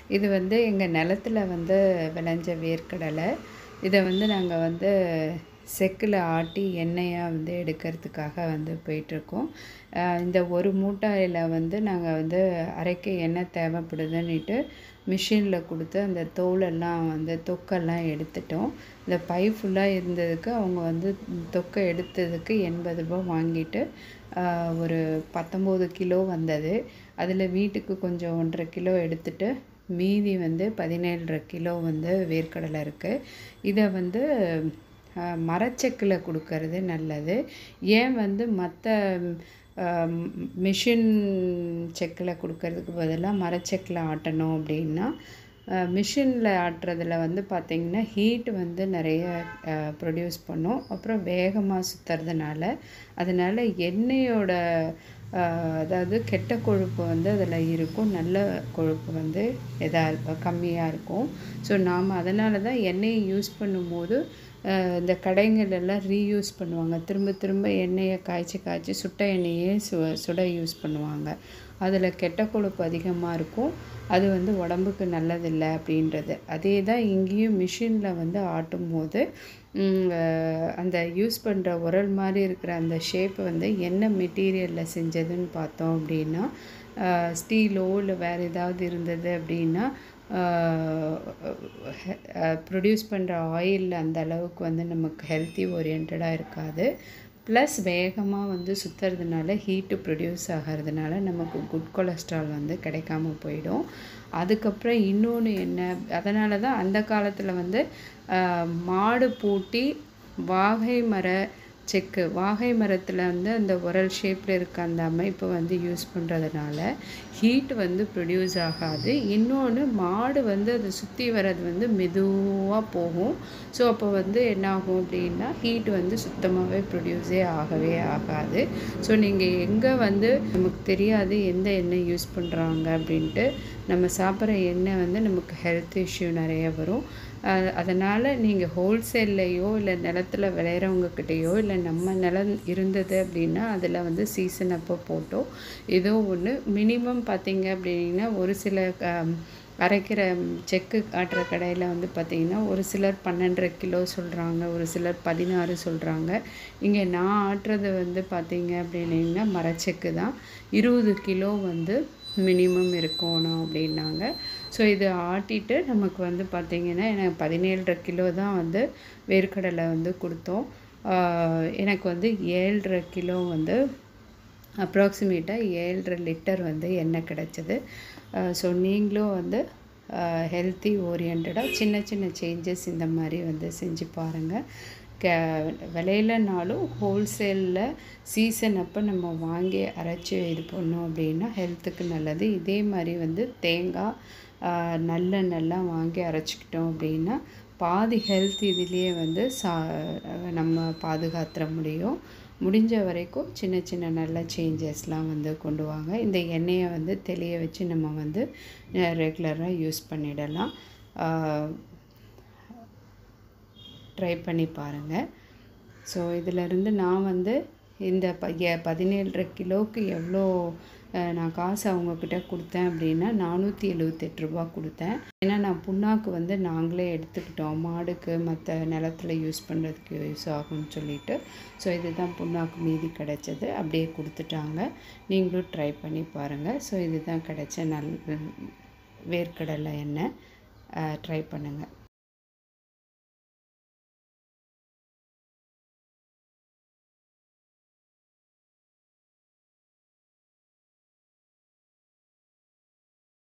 இது வந்து எங்கள் நிலத்துல வந்து விளைஞ்ச வேர்க்கடலை இதை வந்து நாங்கள் வந்து செக்கில் ஆட்டி எண்ணெயாக வந்து எடுக்கிறதுக்காக வந்து போயிட்டுருக்கோம் இந்த ஒரு மூட்டையில் வந்து நாங்கள் வந்து அரைக்க எண்ணெய் தேவைப்படுதுன்னுட்டு மிஷினில் கொடுத்து அந்த தோலெல்லாம் வந்து தொக்கெல்லாம் எடுத்துட்டோம் இந்த பை ஃபுல்லாக இருந்ததுக்கு அவங்க வந்து தொக்கை எடுத்ததுக்கு எண்பது ரூபா வாங்கிட்டு ஒரு பத்தொம்போது கிலோ வந்தது அதில் வீட்டுக்கு கொஞ்சம் ஒன்றரை கிலோ எடுத்துட்டு மீதி வந்து பதினேழரை கிலோ வந்து வேர்க்கடலை இருக்குது இதை வந்து மரச்செக்கில் கொடுக்கறது நல்லது ஏன் வந்து மற்ற மிஷின் செக்கில் கொடுக்கறதுக்கு பதிலாக மரச்செக்கில் ஆட்டணும் அப்படின்னா மிஷினில் ஆட்டுறதுல வந்து பார்த்திங்கன்னா ஹீட் வந்து நிறைய ப்ரொடியூஸ் பண்ணும் அப்புறம் வேகமாக சுற்றுறதுனால அதனால் எண்ணெயோட அதாவது கெட்ட கொழுப்பு வந்து அதில் இருக்கும் நல்ல கொழுப்பு வந்து எதாக கம்மியாக இருக்கும் ஸோ நாம் அதனால தான் எண்ணெயை யூஸ் பண்ணும்போது இந்த கடைங்களெல்லாம் ரீயூஸ் பண்ணுவாங்க திரும்ப திரும்ப எண்ணெயை காய்ச்சி காய்ச்சி சுட்ட எண்ணெயே சு சுட யூஸ் பண்ணுவாங்க அதில் கெட்ட கொழுப்பு அதிகமாக இருக்கும் அது வந்து உடம்புக்கு நல்லதில்லை அப்படின்றது அதே தான் இங்கேயும் மிஷினில் வந்து ஆட்டும் போது அந்த யூஸ் பண்ணுற உரல் மாதிரி இருக்கிற அந்த ஷேப் வந்து என்ன மெட்டீரியலில் செஞ்சதுன்னு பார்த்தோம் அப்படின்னா ஸ்டீலோ இல்லை வேறு ஏதாவது இருந்தது அப்படின்னா ப்ரொடியூஸ் பண்ணுற ஆயில் அந்த அளவுக்கு வந்து நமக்கு ஹெல்த்தி ஓரியன்டாக இருக்காது ப்ளஸ் வேகமாக வந்து சுற்றுறதுனால ஹீட்டு ப்ரொடியூஸ் ஆகிறதுனால நமக்கு குட் கொலஸ்ட்ரால் வந்து கிடைக்காம போயிடும் அதுக்கப்புறம் இன்னொன்று என்ன அதனால தான் அந்த காலத்தில் வந்து மாடு பூட்டி வாகை மர செக்கு வாகை மரத்தில் வந்து அந்த உரல் ஷேப்பில் இருக்க அந்த அமைப்பை வந்து யூஸ் பண்ணுறதுனால ஹீட் வந்து ப்ரொடியூஸ் ஆகாது இன்னொன்று மாடு வந்து அதை சுற்றி வர்றது வந்து மெதுவாக போகும் ஸோ அப்போ வந்து என்ன ஆகும் அப்படின்னா ஹீட் வந்து சுத்தமாகவே ப்ரொடியூஸே ஆகவே ஆகாது ஸோ நீங்கள் எங்கே வந்து நமக்கு தெரியாது எந்த எண்ணெய் யூஸ் பண்ணுறாங்க அப்படின்ட்டு நம்ம சாப்பிட்ற எண்ணெய் வந்து நமக்கு ஹெல்த் இஷ்யூ நிறைய வரும் அதனால் நீங்கள் ஹோல்சேல்லையோ இல்லை நிலத்துல விளையிறவங்கக்கிட்டேயோ இல்லை நம்ம நிலம் இருந்தது அப்படின்னா அதில் வந்து சீசன் அப்போ போட்டோ ஏதோ ஒன்று மினிமம் பார்த்தீங்க அப்படின்னா ஒரு சில அரைக்கிற செக்கு ஆட்டுற கடையில் வந்து பார்த்திங்கன்னா ஒரு சிலர் பன்னெண்டரை கிலோ சொல்கிறாங்க ஒரு சிலர் பதினாறு சொல்கிறாங்க இங்கே நான் ஆட்டுறது வந்து பார்த்திங்க அப்படின்னிங்கன்னா மரச்செக்கு தான் இருபது கிலோ வந்து மினிமம் இருக்கணும் அப்படின்னாங்க ஸோ இது ஆட்டிட்டு நமக்கு வந்து பார்த்திங்கன்னா எனக்கு பதினேழரை கிலோ தான் வந்து வேர்க்கடலை வந்து கொடுத்தோம் எனக்கு வந்து ஏழரை கிலோ வந்து அப்ராக்சிமேட்டாக ஏழரை லிட்டர் வந்து எண்ணெய் கிடச்சிது ஸோ நீங்களும் வந்து ஹெல்த்தி ஓரியன்டாக சின்ன சின்ன சேஞ்சஸ் இந்த மாதிரி வந்து செஞ்சு பாருங்கள் க விலையிலனாலும் ஹோல்சேலில் சீசன் அப்போ நம்ம வாங்கி அரைச்சி இது பண்ணோம் அப்படின்னா ஹெல்த்துக்கு நல்லது இதே மாதிரி வந்து தேங்காய் நல்லெண்ணெல்லாம் வாங்கி அரைச்சிக்கிட்டோம் அப்படின்னா பாதி ஹெல்த் இதுலேயே வந்து சா நம்ம பாதுகாத்துற முடியும் முடிஞ்ச வரைக்கும் சின்ன சின்ன நல்ல சேஞ்சஸ்லாம் வந்து கொண்டு வாங்க இந்த எண்ணெயை வந்து தெளிய வச்சு நம்ம வந்து ரெகுலராக யூஸ் பண்ணிடலாம் ட்ரை பண்ணி பாருங்கள் ஸோ இதிலருந்து நான் வந்து இந்த ப பதினேழரை கிலோவுக்கு எவ்வளோ நான் காசு அவங்கக்கிட்ட கொடுத்தேன் அப்படின்னா நானூற்றி எழுவத்தெட்டு ரூபா கொடுத்தேன் ஏன்னா நான் புண்ணாக்கு வந்து நாங்களே எடுத்துக்கிட்டோம் மாடுக்கு மற்ற நிலத்துல யூஸ் பண்ணுறதுக்கு யூஸ் ஆகும்னு சொல்லிட்டு ஸோ இதுதான் புண்ணாக்கு மீதி கிடச்சது அப்படியே கொடுத்துட்டாங்க நீங்களும் ட்ரை பண்ணி பாருங்கள் ஸோ இதுதான் கிடச்ச நல் வேர்க்கடலை எண்ணெய் ட்ரை பண்ணுங்கள்